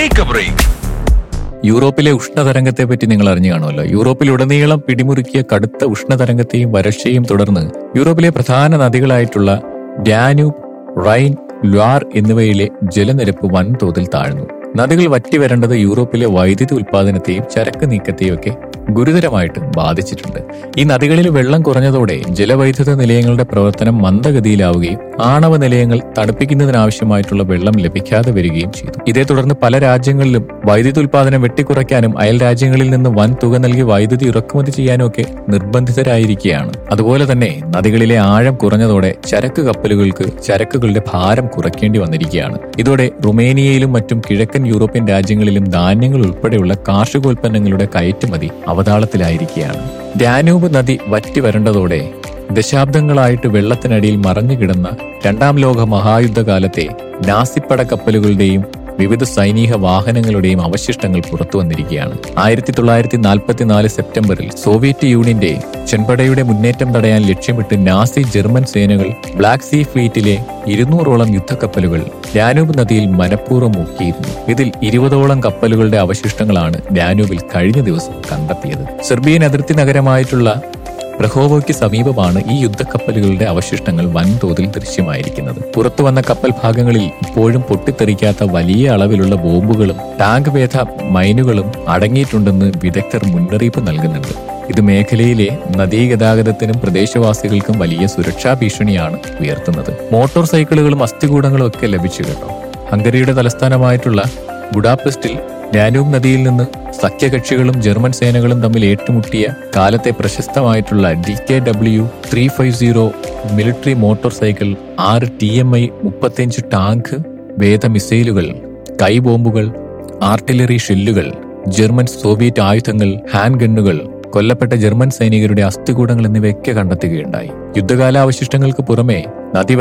take A break യൂറോപ്പിലെ ഉഷ്ണതരംഗത്തെ പറ്റി നിങ്ങൾ അറിഞ്ഞു കാണുമല്ലോ യൂറോപ്പിലുടനീളം പിടിമുറുക്കിയ കടുത്ത ഉഷ്ണതരംഗത്തെയും വരൾച്ചയും തുടർന്ന് യൂറോപ്പിലെ പ്രധാന നദികളായിട്ടുള്ള ഡാന്യൂബ് റൈൻ ല്വാർ എന്നിവയിലെ ജലനിരപ്പ് വൻതോതിൽ താഴ്ന്നു നദികൾ വറ്റി വരേണ്ടത് യൂറോപ്പിലെ വൈദ്യുതി ഉൽപാദനത്തെയും ചരക്ക് നീക്കത്തെയും ഒക്കെ ഗുരുതരമായിട്ട് ബാധിച്ചിട്ടുണ്ട് ഈ നദികളിൽ വെള്ളം കുറഞ്ഞതോടെ ജലവൈദ്യുത നിലയങ്ങളുടെ പ്രവർത്തനം മന്ദഗതിയിലാവുകയും ആണവ നിലയങ്ങൾ തണുപ്പിക്കുന്നതിനാവശ്യമായിട്ടുള്ള വെള്ളം ലഭിക്കാതെ വരികയും ചെയ്തു ഇതേ തുടർന്ന് പല രാജ്യങ്ങളിലും വൈദ്യുതി ഉൽപാദനം വെട്ടിക്കുറയ്ക്കാനും അയൽ രാജ്യങ്ങളിൽ നിന്ന് വൻ തുക നൽകി വൈദ്യുതി ഇറക്കുമതി ചെയ്യാനും ഒക്കെ നിർബന്ധിതരായിരിക്കുകയാണ് അതുപോലെ തന്നെ നദികളിലെ ആഴം കുറഞ്ഞതോടെ ചരക്ക് കപ്പലുകൾക്ക് ചരക്കുകളുടെ ഭാരം കുറയ്ക്കേണ്ടി വന്നിരിക്കുകയാണ് ഇതോടെ റുമേനിയയിലും മറ്റും കിഴക്കൻ യൂറോപ്യൻ രാജ്യങ്ങളിലും ധാന്യങ്ങൾ ഉൾപ്പെടെയുള്ള കാർഷികോൽപ്പന്നങ്ങളുടെ കയറ്റുമതി അവതാളത്തിലായിരിക്കുകയാണ് ഡാനൂബ് നദി വറ്റി വരേണ്ടതോടെ ദശാബ്ദങ്ങളായിട്ട് വെള്ളത്തിനടിയിൽ മറഞ്ഞുകിടന്ന രണ്ടാം ലോക മഹായുദ്ധകാലത്തെ നാസിപ്പട കപ്പലുകളുടെയും വിവിധ സൈനിക വാഹനങ്ങളുടെയും അവശിഷ്ടങ്ങൾ പുറത്തു വന്നിരിക്കുകയാണ് ആയിരത്തി തൊള്ളായിരത്തി നാൽപ്പത്തിനാല് സെപ്റ്റംബറിൽ സോവിയറ്റ് യൂണിയന്റെ ചെമ്പടയുടെ മുന്നേറ്റം തടയാൻ ലക്ഷ്യമിട്ട് നാസി ജർമ്മൻ സേനകൾ ബ്ലാക്ക് സീ ഫ്ലീറ്റിലെ ഇരുന്നൂറോളം യുദ്ധക്കപ്പലുകൾ ഡാനൂബ് നദിയിൽ മനഃപൂർവ്വം മുക്കിയിരുന്നു ഇതിൽ ഇരുപതോളം കപ്പലുകളുടെ അവശിഷ്ടങ്ങളാണ് ഡാനൂബിൽ കഴിഞ്ഞ ദിവസം കണ്ടെത്തിയത് സെർബിയൻ അതിർത്തി നഗരമായിട്ടുള്ള പ്രഹോവോയ്ക്ക് സമീപമാണ് ഈ യുദ്ധക്കപ്പലുകളുടെ അവശിഷ്ടങ്ങൾ വൻതോതിൽ ദൃശ്യമായിരിക്കുന്നത് പുറത്തു വന്ന കപ്പൽ ഭാഗങ്ങളിൽ ഇപ്പോഴും പൊട്ടിത്തെറിക്കാത്ത വലിയ അളവിലുള്ള ബോംബുകളും ടാങ്ക് വേധ മൈനുകളും അടങ്ങിയിട്ടുണ്ടെന്ന് വിദഗ്ധർ മുന്നറിയിപ്പ് നൽകുന്നുണ്ട് ഇത് മേഖലയിലെ നദീഗതാഗതത്തിനും പ്രദേശവാസികൾക്കും വലിയ സുരക്ഷാ ഭീഷണിയാണ് ഉയർത്തുന്നത് മോട്ടോർ സൈക്കിളുകളും അസ്ഥികൂടങ്ങളും ഒക്കെ ലഭിച്ചു കേട്ടോ ഹംഗറിയുടെ തലസ്ഥാനമായിട്ടുള്ള ബുഡാപെസ്റ്റിൽ ഡാനൂബ് നദിയിൽ നിന്ന് സഖ്യകക്ഷികളും ജർമ്മൻ സേനകളും തമ്മിൽ ഏറ്റുമുട്ടിയ കാലത്തെ പ്രശസ്തമായിട്ടുള്ള D K W three five zero military motorcycle ആറ് ടി എം ഐ മുപ്പത്തിയഞ്ച് ടാങ്ക് വേദ മിസൈലുകൾ കൈ ബോംബുകൾ ആർട്ടിലറി ഷെല്ലുകൾ ജർമ്മൻ സോവിയറ്റ് ആയുധങ്ങൾ ഹാൻഡ് ഗണ്ണുകൾ കൊല്ലപ്പെട്ട ജർമ്മൻ സൈനികരുടെ അസ്ഥികൂടങ്ങൾ എന്നിവയൊക്കെ കണ്ടെത്തുകയുണ്ടായി യുദ്ധകാലാവശിഷ്ടങ്ങൾക്ക് പുറമെ നദി